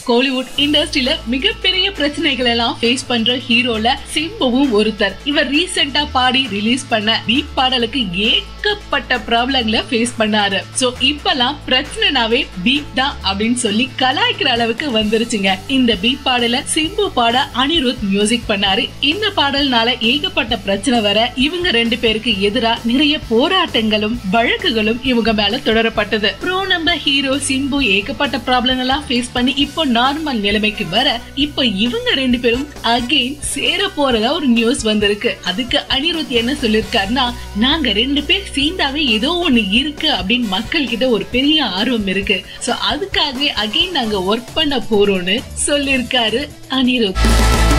கோலிவுட் இண்டஸ்ட்ரியில மிகப்பெரிய பிரச்சனைகள் எல்லாம் ஃபேஸ் பண்ற ஹீரோல சிம்புவும் ஒருத்தர் இவர் ரீசெண்டா பாடி ரிலீஸ் பண்ண பீப் பாடலுக்கு ஏகப்பட்ட ப்ராப்ளங்களை ஃபேஸ் பண்ணாரு சோ இப்பெல்லாம் பிரச்சனைனாவே பீப் தான் அப்படின்னு சொல்லி கலாய்க்கிற அளவுக்கு வந்துருச்சுங்க இந்த பீப் பாடல சிம்பு பாட அனிருத் மியூசிக் பண்ணாரு இந்த பாடல்னால ஏகப்பட்ட பிரச்சனை வர இவங்க ரெண்டு பேருக்கு எதிரா நிறைய போராட்டங்களும் வழக்குகளும் இவங்க மேல தொடரப்பட்டது ப்ரோ நம்ம ஹீரோ சிம்பு ஏகப்பட்ட ப்ராப்ளம் எல்லாம் ஃபேஸ் பண்ணி இப்போ நார்மல் நிலைமைக்கு வர இப்போ இவங்க ரெண்டு பேரும் அகைன் சேர போறதா ஒரு நியூஸ் வந்திருக்கு அதுக்கு அனிருத் என்ன சொல்லிருக்காருன்னா நாங்க ரெண்டு பேர் சேர்ந்தாவே ஏதோ ஒண்ணு இருக்கு அப்படின்னு மக்கள் கிட்ட ஒரு பெரிய ஆர்வம் இருக்கு சோ அதுக்காகவே அகைன் நாங்க ஒர்க் பண்ண போறோம்னு சொல்லிருக்காரு அனிருத்